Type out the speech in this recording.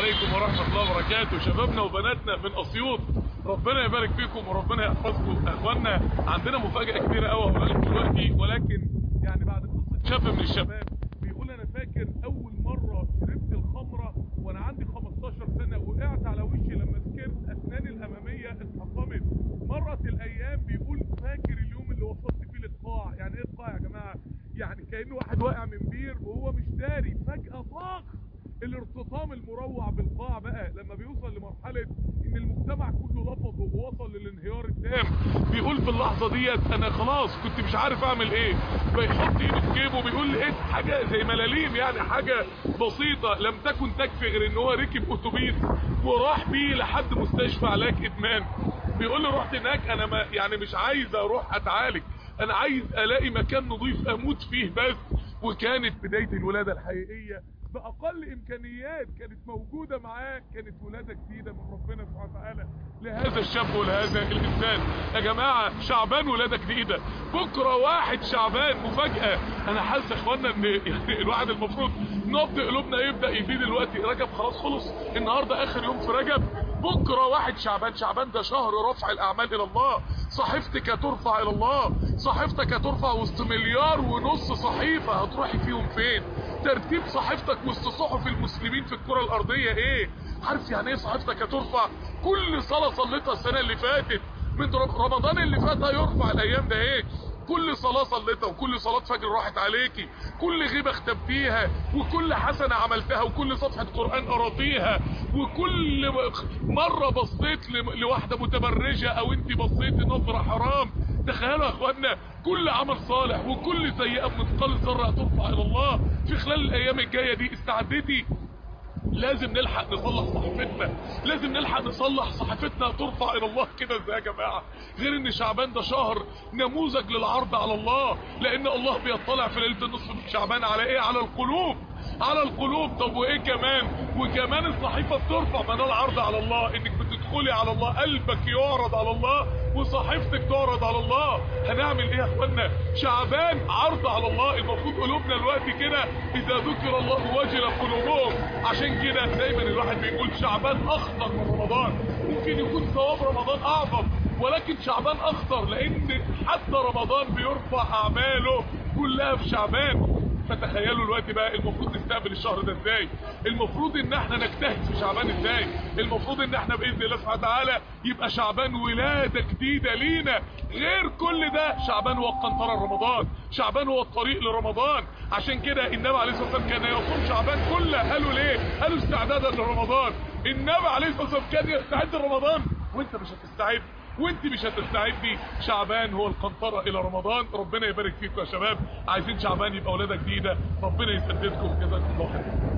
عليكم ورحمة الله وبركاته شبابنا وبناتنا من أسيوط ربنا يبارك فيكم وربنا يحفظكم اخوانا عندنا مفاجأة كبيرة قوي هقولها لكم دلوقتي ولكن يعني بعد قصة شاب من الشباب بيقول انا فاكر اول مرة شربت الخمرة وانا عندي 15 سنة وقعت على وشي لما سكرت اسناني الامامية اتحطمت مرت الايام بيقول فاكر اليوم اللي وصلت فيه للقاع يعني ايه القاع يا جماعة يعني كأنه واحد واقع من بير وهو مش داري فجأة طاق الارتطام المروع بالقاع بقى لما بيوصل لمرحلة ان المجتمع كله رفضه ووصل للانهيار التام بيقول في اللحظة ديت انا خلاص كنت مش عارف اعمل ايه بيحط ايده في جيبه بيقول لقيت حاجة زي ملاليم يعني حاجة بسيطة لم تكن تكفي غير ان هو ركب اتوبيس وراح بيه لحد مستشفى علاج ادمان بيقول لي رحت هناك انا ما يعني مش عايز اروح اتعالج انا عايز الاقي مكان نظيف اموت فيه بس وكانت بداية الولادة الحقيقية بأقل إمكانيات كانت موجودة معاه كانت ولادة جديدة من ربنا سبحانه وتعالى لهذا الشاب ولهذا الإنسان يا جماعة شعبان ولادة جديدة بكرة واحد شعبان مفاجأة أنا حاسس يا إخوانا إن يعني الواحد المفروض نبض قلوبنا يبدأ يزيد دلوقتي رجب خلاص خلص النهاردة آخر يوم في رجب بكرة واحد شعبان شعبان ده شهر رفع الأعمال إلى الله صحيفتك ترفع إلى الله صحيفتك ترفع وسط مليار ونص صحيفة هتروحي فيهم فين ترتيب صحيفتك وسط صحف المسلمين في الكرة الأرضية إيه عارف يعني إيه صحيفتك ترفع كل صلاة صليتها السنة اللي فاتت من رمضان اللي فات هيرفع الأيام ده إيه كل صلاة صليتها وكل صلاة فجر راحت عليكي كل غيبة اختبتيها وكل حسنة عملتها وكل صفحة قرآن قراتيها وكل مرة بصيت لواحدة متبرجة او انت بصيتي نظرة حرام تخيلوا يا اخوانا كل عمل صالح وكل سيئة بمثقال الذرة هترفع الى الله في خلال الايام الجاية دي استعدتي لازم نلحق نصلح صحيفتنا لازم نلحق نصلح صحيفتنا ترفع الى الله كده ازاي يا جماعه غير ان شعبان ده شهر نموذج للعرض على الله لان الله بيطلع في ليله النصف من شعبان على ايه على القلوب على القلوب طب وايه كمان وكمان الصحيفه بترفع من العرض على الله انك بتدخلي على الله قلبك يعرض على الله وصحيفتك تعرض على الله هنعمل ايه يا اخوانا شعبان عرض على الله المفروض قلوبنا الوقت كده اذا ذكر الله وجل قلوبهم عشان كده دايما الواحد بيقول شعبان اخطر من رمضان ممكن يكون ثواب رمضان اعظم ولكن شعبان اخطر لان حتى رمضان بيرفع اعماله كلها في شعبان فتخيلوا الوقت بقى المفروض نستقبل الشهر ده ازاي المفروض ان احنا نجتهد في شعبان ازاي المفروض ان احنا باذن الله سبحانه وتعالى يبقى شعبان ولاده جديده لينا غير كل ده شعبان هو القنطره رمضان شعبان هو الطريق لرمضان عشان كده النبي عليه الصلاه والسلام كان يصوم شعبان كله قالوا ليه قالوا استعدادا لرمضان النبي عليه الصلاه والسلام كان يستعد لرمضان وانت مش هتستعد وانت مش هتستعدي شعبان هو القنطرة الى رمضان ربنا يبارك فيكم يا شباب عايزين شعبان يبقى ولادة جديدة ربنا يسددكم جزاكم الله خير